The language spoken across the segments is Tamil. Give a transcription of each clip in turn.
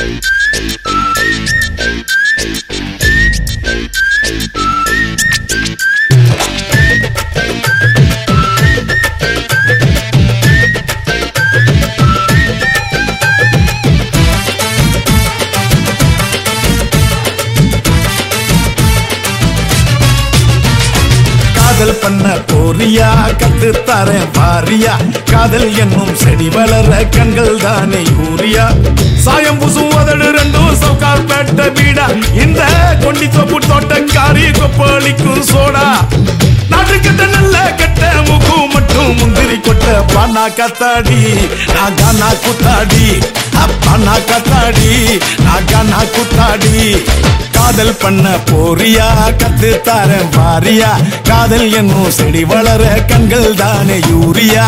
காதல் பண்ண போறியா கத்து தரேன் பாரியா காதல் என்னும் செடி வளர கண்கள் தானே யூரியா சாயம் புசும் உதடு ரெண்டும் சவுக்கார் பேட்ட வீடா இந்த கொண்டி தோப்பு தோட்டக்காரி கொப்பளிக்கும் சோடா நாட்டு கட்ட நல்ல கட்ட முகு மட்டும் முந்திரி கொட்ட பானா கத்தாடி நான் கானா குத்தாடி அப்பானா கத்தாடி நான் கானா குத்தாடி காதல் பண்ண போறியா கத்து தரேன் பாரியா காதல் என்னும் செடி வளர கண்கள் தானே யூரியா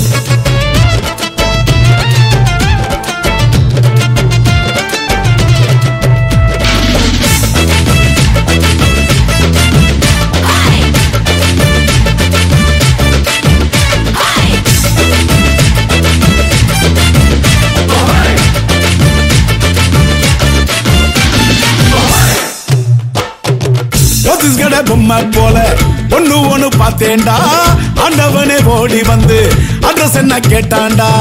சத்தீஸ்கட பொம்மை போல ஒண்ணு ஒண்ணு பார்த்தேன்டா ஆண்டவனே ஓடி வந்து அட்ரஸ் என்ன கேட்டான்டா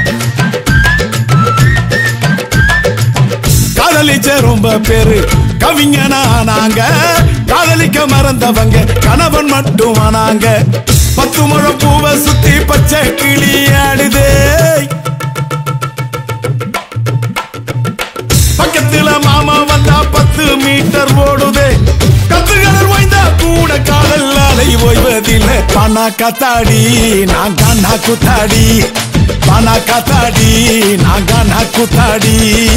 காதலிச்ச ரொம்ப பேரு கவிஞனா ஆனாங்க காதலிக்க மறந்தவங்க கணவன் மட்டும் ஆனாங்க பத்து முழம் பூவை சுத்தி பச்சை கிளி ஆடுதே பக்கத்துல மாமா வந்தா பத்து மீட்டர் ஓடுதே கத்துகள் ஓய்ந்தா கூட காதல் அலை ஓய்வதில்லை பணா கத்தாடி நான் கானா குத்தாடி பணா கத்தாடி நான் கானா குத்தாடி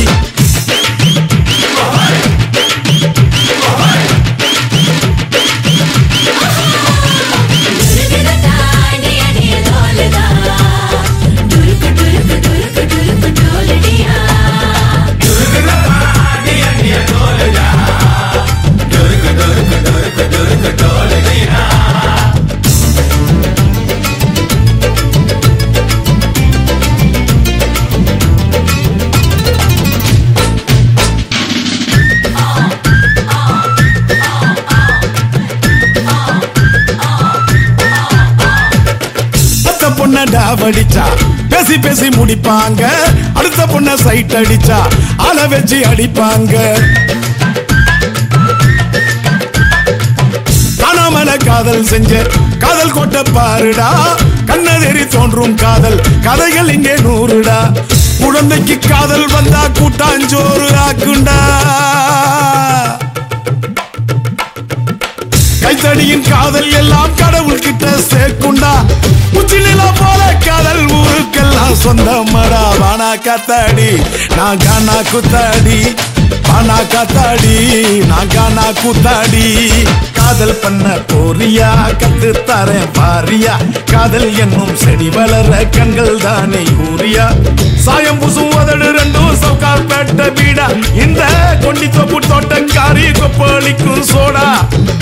அடுத்த பொண்ண டாவடிச்சா பேசி பேசி முடிப்பாங்க அடுத்த பொண்ண சைட் அடிச்சா ஆள வச்சு அடிப்பாங்க காணாமல காதல் செஞ்ச காதல் கோட்ட பாருடா கண்ணதெறி தோன்றும் காதல் கதைகள் இங்கே நூறுடா குழந்தைக்கு காதல் வந்தா கூட்டாஞ்சோறு ஆக்குண்டா கைத்தடியின் காதல் எல்லாம் கடவுள் கிட்ட சேர்க்குண்டா உச்சி நிலா போல காதல் ஊருக்கெல்லாம் சொந்தமடா வானா கத்தாடி நான் கானா குத்தாடி வானா கத்தாடி நான் கானா குத்தாடி காதல் பண்ண போறியா கத்து தரேன் பாரியா காதல் என்னும் செடி வளர கண்கள் தானே யூரியா சாயம் புசும் உதடு ரெண்டும் சவுக்கார் பேட்ட வீடா இந்த கொண்டி தோப்பு தோட்டக்காரி கொப்பளிக்கும் சோடா